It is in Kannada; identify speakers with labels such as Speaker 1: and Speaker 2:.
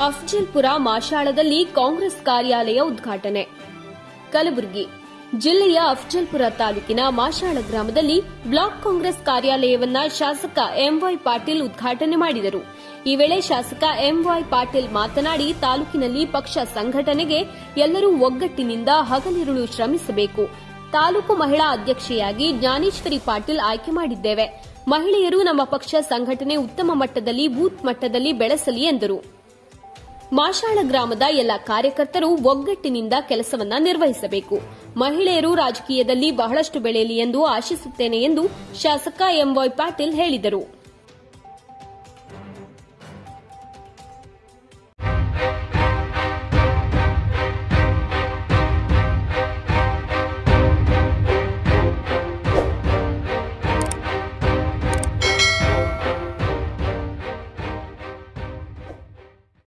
Speaker 1: ಅಫ್ಜಲ್ಪುರ ಮಾಶಾಳದಲ್ಲಿ ಕಾಂಗ್ರೆಸ್ ಕಾರ್ಯಾಲಯ ಉದ್ಘಾಟನೆ ಕಲಬುರಗಿ ಜಿಲ್ಲೆಯ ಅಫ್ಜಲ್ಪುರ ತಾಲೂಕಿನ ಮಾಶಾಳ ಗ್ರಾಮದಲ್ಲಿ ಬ್ಲಾಕ್ ಕಾಂಗ್ರೆಸ್ ಕಾರ್ಯಾಲಯವನ್ನ ಶಾಸಕ ಎಂವೈ ಪಾಟೀಲ್ ಉದ್ಘಾಟನೆ ಮಾಡಿದರು ಈ ವೇಳೆ ಶಾಸಕ ಎಂವೈ ಪಾಟೀಲ್ ಮಾತನಾಡಿ ತಾಲೂಕಿನಲ್ಲಿ ಪಕ್ಷ ಸಂಘಟನೆಗೆ ಎಲ್ಲರೂ ಒಗ್ಗಟ್ಟಿನಿಂದ ಹಗಲಿರುಳು ಶ್ರಮಿಸಬೇಕು ತಾಲೂಕು ಮಹಿಳಾ ಅಧ್ಯಕ್ಷೆಯಾಗಿ ಜ್ಞಾನೇಶ್ವರಿ ಪಾಟೀಲ್ ಆಯ್ಕೆ ಮಾಡಿದ್ದೇವೆ ಮಹಿಳೆಯರು ನಮ್ಮ ಪಕ್ಷ ಸಂಘಟನೆ ಉತ್ತಮ ಮಟ್ಟದಲ್ಲಿ ಬೂತ್ ಮಟ್ಟದಲ್ಲಿ ಬೆಳೆಸಲಿ ಎಂದರು ಮಾಶಾಳ ಗ್ರಾಮದ ಎಲ್ಲ ಕಾರ್ಯಕರ್ತರು ಒಗ್ಗಟ್ಟಿನಿಂದ ಕೆಲಸವನ್ನ ನಿರ್ವಹಿಸಬೇಕು ಮಹಿಳೆಯರು ರಾಜಕೀಯದಲ್ಲಿ ಬಹಳಷ್ಟು ಬೆಳೆಯಲಿ ಎಂದು ಆಶಿಸುತ್ತೇನೆ ಎಂದು ಶಾಸಕ ಎಂವೈ ಪಾಟೀಲ್ ಹೇಳಿದರು